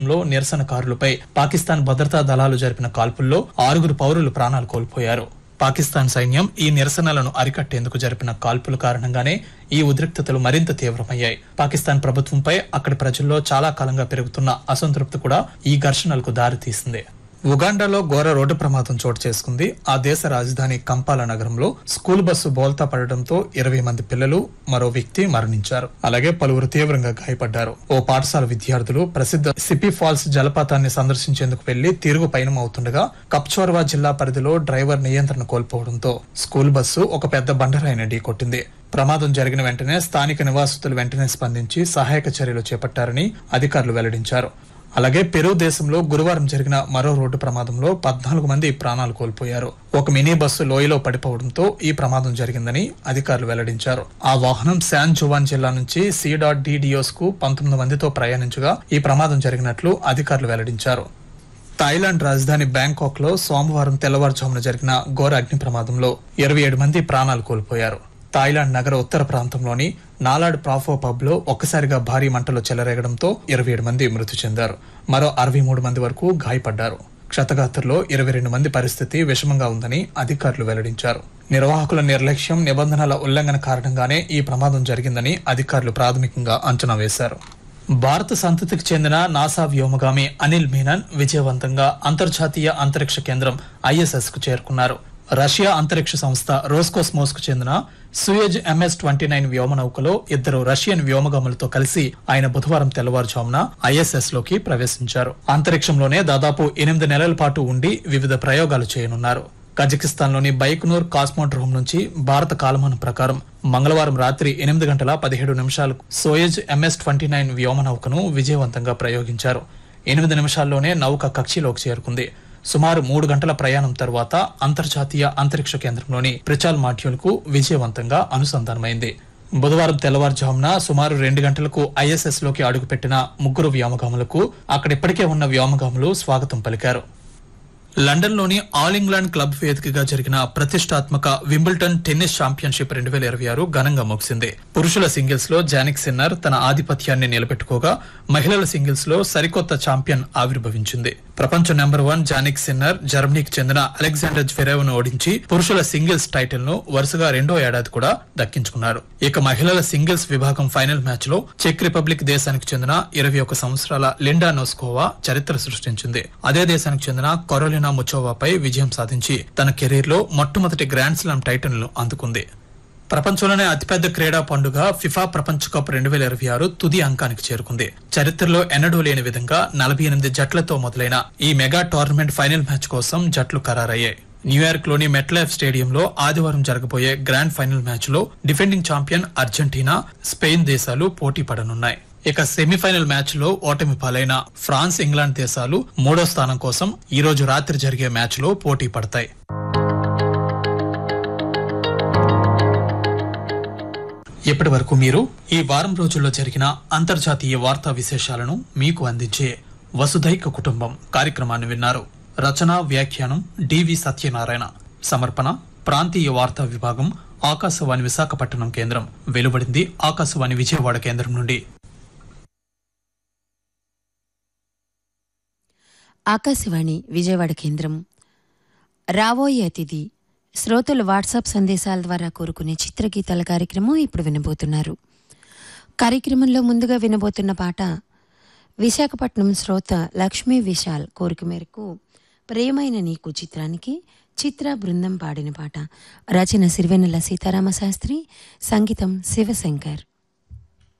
లో నిరసనకారులపై పాకిస్తాన్ భద్రతా దళాలు జరిపిన కాల్పుల్లో ఆరుగురు పౌరులు ప్రాణాలు కోల్పోయారు పాకిస్తాన్ సైన్యం ఈ నిరసనలను అరికట్టేందుకు జరిపిన కాల్పుల కారణంగానే ఈ ఉద్రిక్తతలు మరింత తీవ్రమయ్యాయి పాకిస్తాన్ ప్రభుత్వంపై అక్కడి ప్రజల్లో చాలా కాలంగా పెరుగుతున్న అసంతృప్తి కూడా ఈ ఘర్షణలకు దారితీసింది ఉగాండాలో ఘోర రోడ్డు ప్రమాదం చోటు చేసుకుంది ఆ దేశ రాజధాని కంపాల నగరంలో స్కూల్ బస్సు బోల్తా పడడంతో ఇరవై మంది పిల్లలు మరో వ్యక్తి మరణించారు అలాగే పలువురు తీవ్రంగా గాయపడ్డారు ఓ పాఠశాల విద్యార్థులు ప్రసిద్ధ సిపి ఫాల్స్ జలపాతాన్ని సందర్శించేందుకు వెళ్లి తిరుగు పయనం అవుతుండగా కప్చోర్వా జిల్లా పరిధిలో డ్రైవర్ నియంత్రణ కోల్పోవడంతో స్కూల్ బస్సు ఒక పెద్ద బండరాయిని ఢీకొట్టింది ప్రమాదం జరిగిన వెంటనే స్థానిక నివాసితులు వెంటనే స్పందించి సహాయక చర్యలు చేపట్టారని అధికారులు వెల్లడించారు అలాగే పెరు దేశంలో గురువారం జరిగిన మరో రోడ్డు ప్రమాదంలో పద్నాలుగు మంది ప్రాణాలు కోల్పోయారు ఒక మినీ బస్సు లోయలో పడిపోవడంతో ఈ ప్రమాదం జరిగిందని అధికారులు వెల్లడించారు ఆ వాహనం శాన్ జువాన్ జిల్లా నుంచి సి డాట్ డిడిఓస్ కు పంతొమ్మిది మందితో ప్రయాణించగా ఈ ప్రమాదం జరిగినట్లు అధికారులు వెల్లడించారు థాయిలాండ్ రాజధాని బ్యాంకాక్ లో సోమవారం తెల్లవారుజామున జరిగిన ఘోర అగ్ని ప్రమాదంలో ఇరవై ఏడు మంది ప్రాణాలు కోల్పోయారు థాయిలాండ్ నగర ఉత్తర ప్రాంతంలోని నాలాడ్ ప్రాఫో పబ్ లో ఒక్కసారిగా భారీ మంటలు చెలరేగడంతో ఇరవై ఏడు మంది మృతి చెందారు మరో అరవై మూడు మంది వరకు గాయపడ్డారు క్షతగాత్రుల్లో ఇరవై రెండు మంది పరిస్థితి విషమంగా ఉందని అధికారులు వెల్లడించారు నిర్వాహకుల నిర్లక్ష్యం నిబంధనల ఉల్లంఘన కారణంగానే ఈ ప్రమాదం జరిగిందని అధికారులు ప్రాథమికంగా అంచనా వేశారు భారత సంతతికి చెందిన నాసా వ్యోమగామి అనిల్ మీనన్ విజయవంతంగా అంతర్జాతీయ అంతరిక్ష కేంద్రం ఐఎస్ఎస్ కు చేరుకున్నారు రష్యా అంతరిక్ష సంస్థ రోస్కోస్మోస్ కు చెందిన సుయజ్ ఎంఎస్ ట్వంటీ నైన్ వ్యోమనౌకలో ఇద్దరు రష్యన్ వ్యోమగాములతో కలిసి ఆయన బుధవారం తెల్లవారుజామున ఐఎస్ఎస్ లోకి ప్రవేశించారు అంతరిక్షంలోనే దాదాపు ఎనిమిది నెలల పాటు ఉండి వివిధ ప్రయోగాలు చేయనున్నారు కజకిస్తాన్ లోని బైక్నూర్ కాస్మోడ్రోమ్ నుంచి భారత కాలమానం ప్రకారం మంగళవారం రాత్రి ఎనిమిది గంటల పదిహేడు నిమిషాలకు సోయజ్ ఎంఎస్ ట్వంటీ నైన్ వ్యోమనౌకను విజయవంతంగా ప్రయోగించారు ఎనిమిది నిమిషాల్లోనే నౌక కక్షిలోకి చేరుకుంది సుమారు మూడు గంటల ప్రయాణం తర్వాత అంతర్జాతీయ అంతరిక్ష కేంద్రంలోని ప్రిచాల్ మాడ్యూల్ కు విజయవంతంగా అనుసంధానమైంది బుధవారం తెల్లవారుజామున సుమారు రెండు గంటలకు ఐఎస్ఎస్ లోకి అడుగుపెట్టిన ముగ్గురు వ్యోమగాములకు అక్కడిప్పటికే ఉన్న వ్యోమగాములు స్వాగతం పలికారు లండన్ లోని ఆల్ ఇంగ్లాండ్ క్లబ్ వేదికగా జరిగిన ప్రతిష్టాత్మక వింబుల్టన్ టెన్నిస్ ఛాంపియన్షిప్ రెండు వేల ఇరవై ఆరు ఘనంగా ముగిసింది పురుషుల సింగిల్స్ లో జానిక్ సిన్నర్ తన ఆధిపత్యాన్ని నిలబెట్టుకోగా మహిళల సింగిల్స్ లో సరికొత్త ఛాంపియన్ ఆవిర్భవించింది ప్రపంచ నెంబర్ వన్ జానిక్ సిన్నర్ జర్మనీకి చెందిన అలెగ్జాండర్ జ్వెరేవ్ ను ఓడించి పురుషుల సింగిల్స్ టైటిల్ ను వరుసగా రెండో ఏడాది కూడా దక్కించుకున్నారు ఇక మహిళల సింగిల్స్ విభాగం ఫైనల్ మ్యాచ్ లో చెక్ రిపబ్లిక్ దేశానికి చెందిన ఇరవై ఒక సంవత్సరాల లిండా నోస్కోవా చరిత్ర సృష్టించింది అదే దేశానికి చెందిన కొరోలినా ముచోవాపై విజయం సాధించి తన కెరీర్ లో మొట్టమొదటి గ్రాండ్ స్లామ్ టైటిల్ ను అందుకుంది ప్రపంచంలోనే అతిపెద్ద క్రీడా పండుగ ఫిఫా ప్రపంచ కప్ రెండు వేల ఇరవై ఆరు తుది అంకానికి చేరుకుంది చరిత్రలో ఎన్నడూ లేని విధంగా నలభై ఎనిమిది జట్లతో మొదలైన ఈ మెగా టోర్నమెంట్ ఫైనల్ మ్యాచ్ కోసం జట్లు ఖరారయ్యాయి న్యూయార్క్ లోని మెట్లైఫ్ స్టేడియంలో ఆదివారం జరగబోయే గ్రాండ్ ఫైనల్ మ్యాచ్ లో డిఫెండింగ్ ఛాంపియన్ అర్జెంటీనా స్పెయిన్ దేశాలు పోటీ పడనున్నాయి ఇక సెమీఫైనల్ మ్యాచ్ లో ఓటమి పాలైన ఫ్రాన్స్ ఇంగ్లాండ్ దేశాలు మూడో స్థానం కోసం ఈ రోజు రాత్రి జరిగే మ్యాచ్ లో పోటీ పడతాయి ఇప్పటి వరకు మీరు ఈ వారం రోజుల్లో జరిగిన అంతర్జాతీయ వార్తా విశేషాలను మీకు అందించే వసుధైక కుటుంబం కార్యక్రమాన్ని విన్నారు రచన వ్యాఖ్యానం డివి సత్యనారాయణ సమర్పణ ప్రాంతీయ వార్తా విభాగం ఆకాశవాణి విశాఖపట్నం కేంద్రం వెలువడింది ఆకాశవాణి విజయవాడ కేంద్రం నుండి ఆకాశవాణి విజయవాడ కేంద్రం రాబోయే అతిథి శ్రోతలు వాట్సాప్ సందేశాల ద్వారా కోరుకునే చిత్రగీతాల కార్యక్రమం ఇప్పుడు వినబోతున్నారు కార్యక్రమంలో ముందుగా వినబోతున్న పాట విశాఖపట్నం శ్రోత లక్ష్మీ విశాల్ కోరిక మేరకు ప్రేమైన నీకు చిత్రానికి చిత్ర బృందం పాడిన పాట రచన సిరివెన్నెల సీతారామ శాస్త్రి సంగీతం శివశంకర్